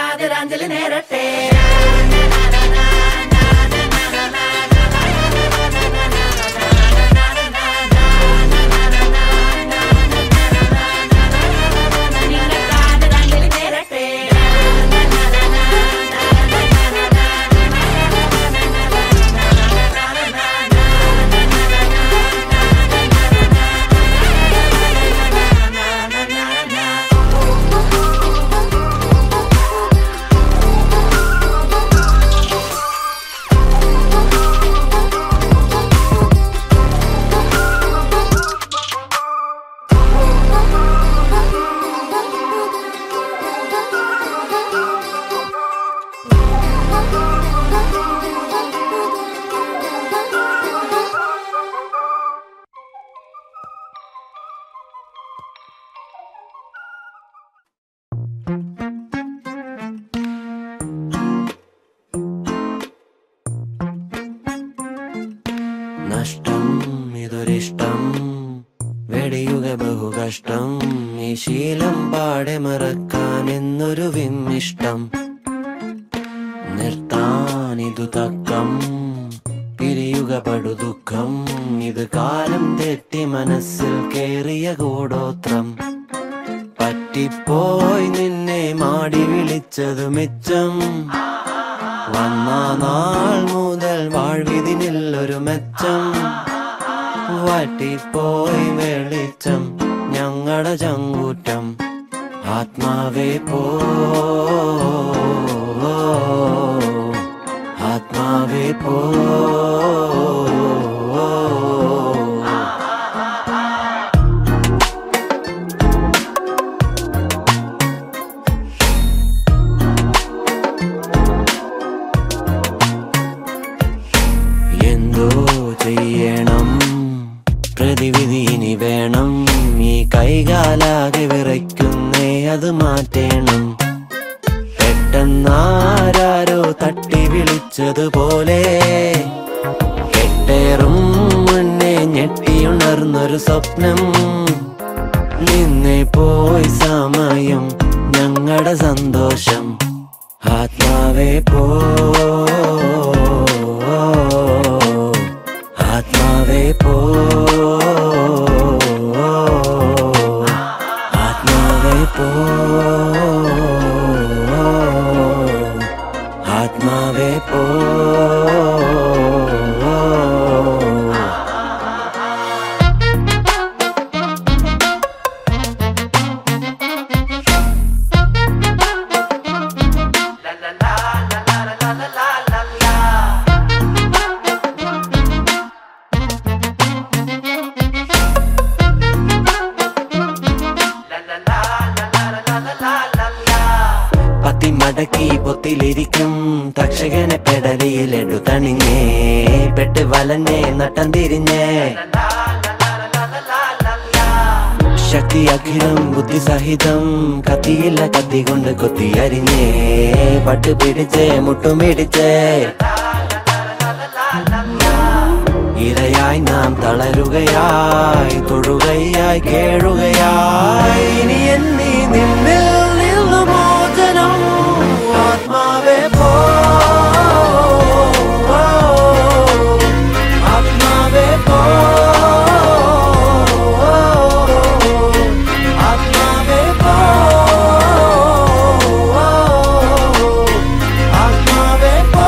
ആദരാഞ്ജലി നേരട്ടെ നിങ്ങൾക്ക് ആദരാഞ്ജലി നേരട്ടെ നഷ്ടം ഇതൊരിഷ്ടം വെടിയുക ബഹുകഷ്ടം ഈ ശീലം പാടെ മറക്കാൻ എന്നൊരു വിമ്മിഷ്ടം നിർത്താൻ ഇതു തക്കം പിരിയുക പടുദുഃഖം ഇത് കാലം തെറ്റി മനസ്സിൽ കേറിയ കൂടോത്രം പറ്റിപ്പോയി നിന്നെ മാടി വിളിച്ചതു മിച്ചം വന്ന നാൾ മുതൽ വാഴ്വിതിനില്ലൊരു മെച്ചം വട്ടിപ്പോയി വെളിച്ചം ഞങ്ങളുടെ ചങ്കൂറ്റം ആത്മാവേ പോ ആത്മാവേ പോ എന്തോ ചെയ്യണം പ്രതിവിധി ഇനി വേണം ഈ കൈകാലാകെ വിറയ്ക്കുന്നേ അത് മാറ്റേണം പെട്ടെന്നാരോ തട്ടി വിളിച്ചതുപോലെ കെട്ടേറും മുന്നേ ഞെട്ടിയുണർന്നൊരു സ്വപ്നം നിന്നെ പോയി സമയം ഞങ്ങളുടെ സന്തോഷം ആത്മാവേ പോ ആത്മാവേ പോ ആത്മാവേ പോ ആത്മാവേ പോ പത്തി മടക്കി പൊത്തിലിരിക്കും തക്ഷകനെ പെടലിയിലെടു തണിഞ്ഞേ പെട്ട് വലഞ്ഞേ നട്ടം തിരിഞ്ഞേ ശക്തി അഖിലം ബുദ്ധി സഹിതം കത്തിയില്ല കത്തി കൊണ്ട് കൊത്തി അരിഞ്ഞേ പട്ട് പിടിച്ചേ മുട്ടും പിടിച്ചേ ഇരയായി നാം തളരുകയായി തൊഴുകയായി കേഴുകയായി ഇനി എന്നീ നിന്നിൽ നിന്നു മോചനം ആത്മാവേ പോ ആത്മാവേ പോ ആത്മാവേ പോ ആത്മാവേ പോ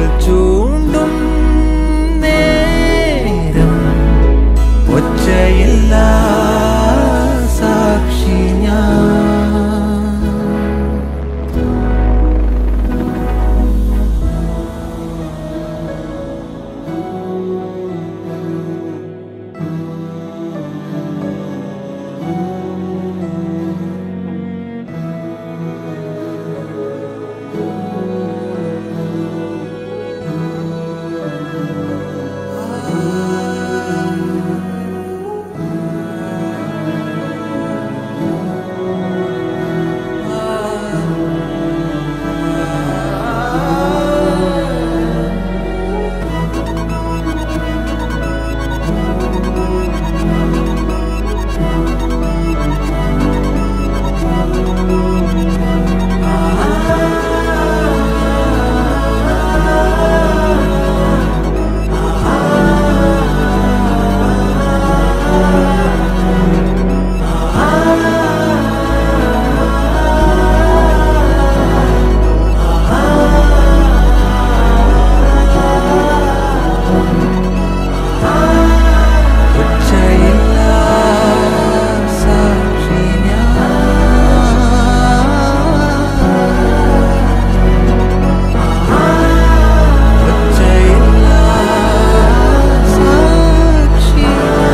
ചൂണ്ടും നേരം ഒച്ചയില്ല സാക്ഷി ഞാൻ ഒച്ചയില്ല സാക്ഷി ഞാൻ ഒച്ചയില്ല സാക്ഷി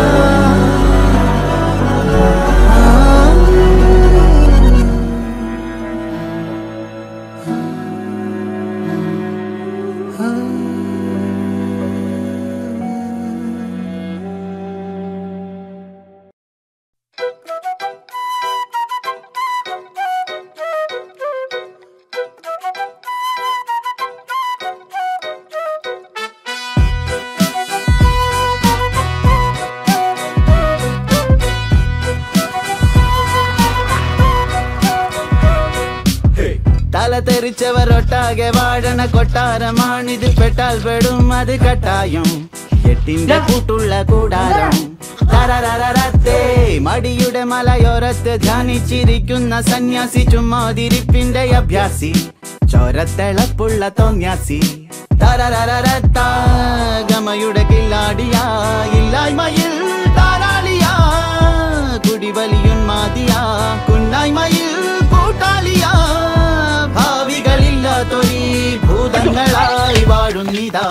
തല തെറിച്ചവർ ഒട്ടാകെ വാഴണ കൊട്ടാരമാണിത് പെട്ടാൽ പെടും അത് കട്ടായം എട്ടിന്റെ കൂട്ടുള്ള കൂടാരം തരരരരത്തേ, മടിയുടെ മലയോരത്ത് ധ്യാനിച്ചിരിക്കുന്ന സന്യാസി ചുമ്മാതിരിപ്പിന്റെ അഭ്യാസി ചോരത്തിളപ്പുള്ള തോന്യാസി തരരരരത്താ, ഗമയുടെ കില്ലാടിയാ ഇല്ലായ്മയിൽ താരാളിയാ കുടിവലിയുന്മാതിയാ കുന്നായ്മയിൽ കൂട്ടാളിയാ ഭാവികളില്ലാത്തൊരീ ഭൂതങ്ങളായി വാഴുന്നിതാ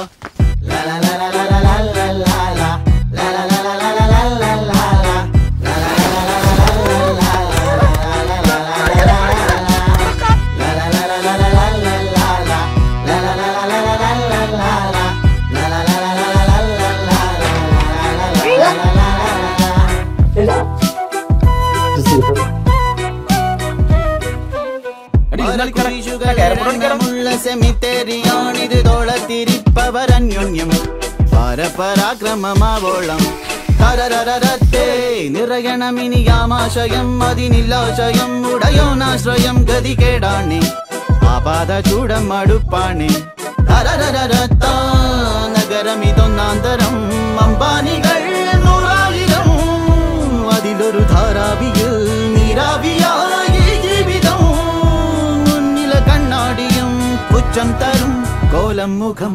ുള്ള സെമിത്തേരിയാണിത് തോളത്തിരിപ്പവർ അന്യോന്യം പരപരാക്രമമാവോളം തരരരരത്തേ നിറയണമിനി യാമാശയം അതിനില്ലാശയം ഉടയോനാശ്രയം ഗതി കേടാണേ ആപാത ചൂടം മടുപ്പാണേ തരരരരത്താ നഗരമിതൊന്നാന്തരം അമ്പാനികൾ നൂറായിരം അതിലൊരു ധാരാവിയിൽ നീരാവിയായി ജീവിതം മുന്നിലെ കണ്ണാടിയും പുച്ഛം തരും കോലം മുഖം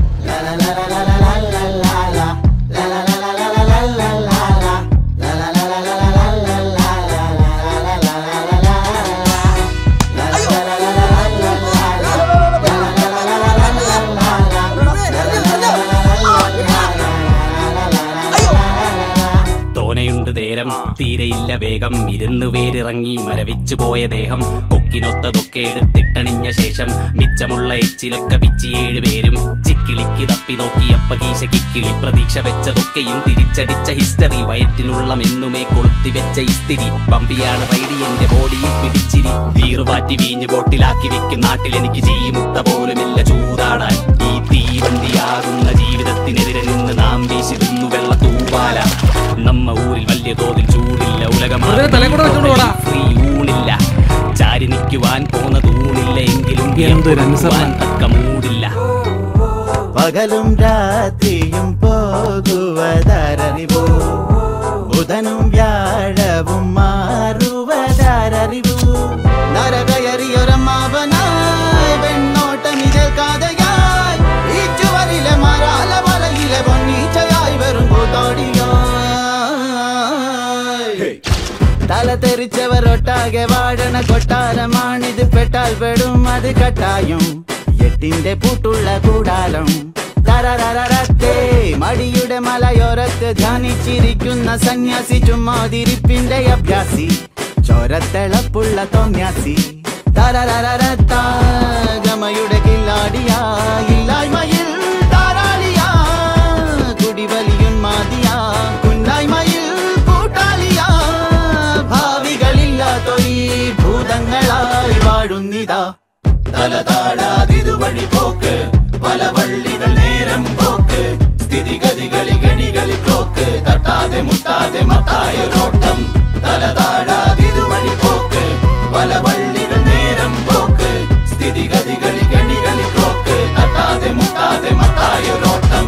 തോനയുണ്ട് നേരം തീരെയില്ല വേഗം ഇരുന്നു വേരിറങ്ങി മരവിച്ചു പോയ ദേഹം കൊക്കിനൊത്തതൊക്കെ എടുത്തിട്ടണിഞ്ഞ ശേഷം മിച്ചമുള്ള എച്ചിലൊക്കെ പിച്ചിയേഴ് പേരും ചിക്കിളിക്ക് തപ്പി നോക്കി അപ്പ കീശ കിക്കിളി പ്രതീക്ഷ വെച്ചതൊക്കെയും തിരിച്ചടിച്ച ഹിസ്റ്ററി വയറ്റിനുള്ള മെന്നുമേ കൊളുത്തി വെച്ച ഇസ്തിരി പമ്പിയാണ് റൈഡി എന്റെ ബോഡിയിൽ പിടിച്ചിരി വീറുപാറ്റി വീഞ്ഞ് ബോട്ടിലാക്കി വെക്കും നാട്ടിൽ എനിക്ക് ചെയ്മുട്ട പോലുമില്ല ചൂതാടാൻ ഈ തീവണ്ടിയാകുന്ന ജീവിതത്തിനെതിരെ നിന്ന് നാം വീശിരുന്നു വെള്ള തൂവാല നമ്മ ഊരിൽ വലിയ തോതിൽ ചൂടില്ല വെറുതെ തലയിൽ കൂടെ വെച്ചോണ്ട് പോടാ. ഫ്രീ ഊണില്ല ചാരി നിൽക്കുവാൻ പോന്ന തൂണില്ല എങ്കിലും എന്തൊരു അനുസരണം. തക്ക മൂടില്ല പകലും രാത്രിയും പോകുവതറിവു ബുധനും വ്യാഴവും മാറുവതറിവു നരകയറിയൊരമ്മാവനായി വെണ്ണോട്ടമിതൽ കാതയായി തല തെറിച്ചവർ ഒട്ടാകെ വാഴണ കൊട്ടാരമാണിത് പെട്ടാൽ പെടും അത് കട്ടായും എട്ടിന്റെ പൂട്ടുള്ള കൂടാരം തരരരരത്തേ മടിയുടെ മലയോരത്ത് ധ്യാനിച്ചിരിക്കുന്ന സന്യാസി ചുമ്മാതിരിപ്പിന്റെ അഭ്യാസി ചോരത്തിളപ്പുള്ള തോന്യാസി തരരരരത്ത ഗമയുടെ കില്ലാടിയാ ഇല്ലായ്മയിൽ താരാളിയാ കുടിവലിയുന്മാതിയാ കുന്നായ്മയിൽ കൂട്ടാളിയാ ഭാവികളില്ലാത്തൊരീ ഭൂതങ്ങളായി വാഴുന്നിതാ തലതാടാതിരുവഴി പോക്ക് പല വള്ളികൾ നേരം പോക്ക് സ്ഥിതിഗതികളി ഗണികളി ക്ലോക്ക് തട്ടാതെ മുട്ടാതെ മത്തായൊരോട്ടം തലതാടാതിരുവഴി പോക്ക് പല വള്ളികൾ നേരം പോക്ക് സ്ഥിതിഗതികളി ഗണികളി ക്ലോക്ക് തട്ടാതെ മുട്ടാതെ മത്തായൊരോട്ടം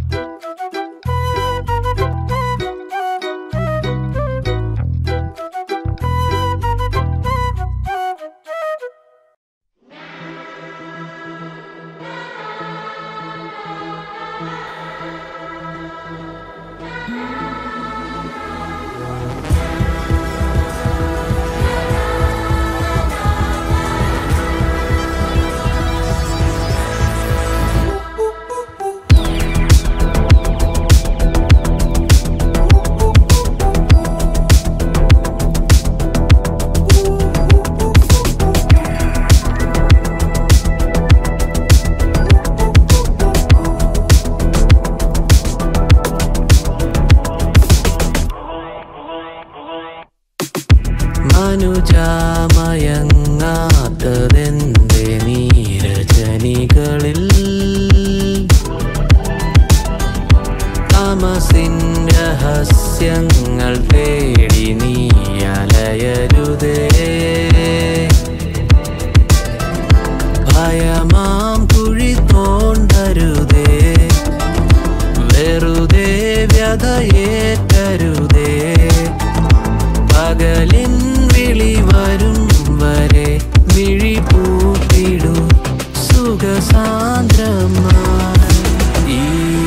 മനുജാമയങ്ങാത്തതെന്റെ നീരജനികളിൽ താമസിൻ രഹസ്യങ്ങൾ തേടി നീ അലയരുതേ ഭയമാം കുഴി തോണ്ടരുതേ വെറുതെ വ്യതയേറ്റരുതേ പകലിൻ വിളി വരും വരെ മിഴി പൂട്ടിടൂ സുഖസാന്ദ്രമായി ഈ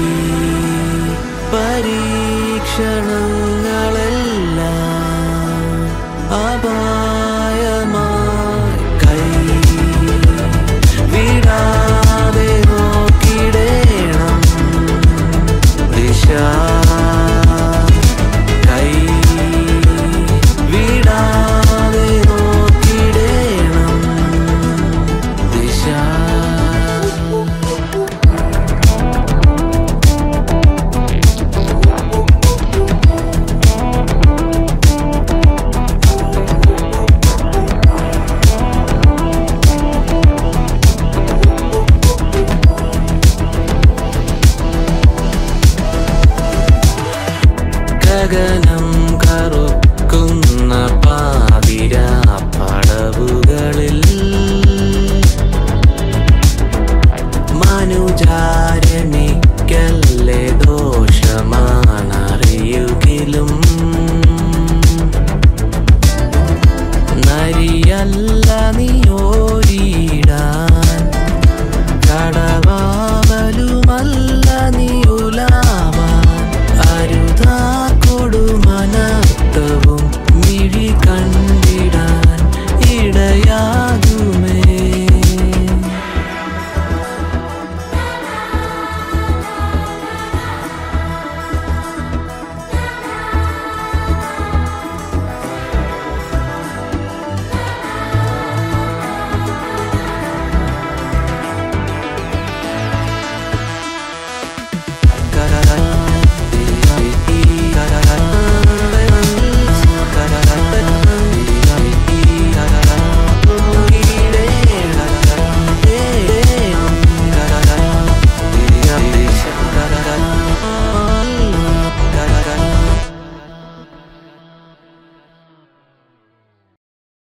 പരീക്ഷണങ്ങളെല്ലാം അപായമായി കൈ വിടാതെ നോക്കിടേണം ദിശ കൈ വിടാതെ നോക്കിടേണം ദിശ ഗഗനം കറുക്കുന്ന പാതിര പടവുകളിൽ മനുജാ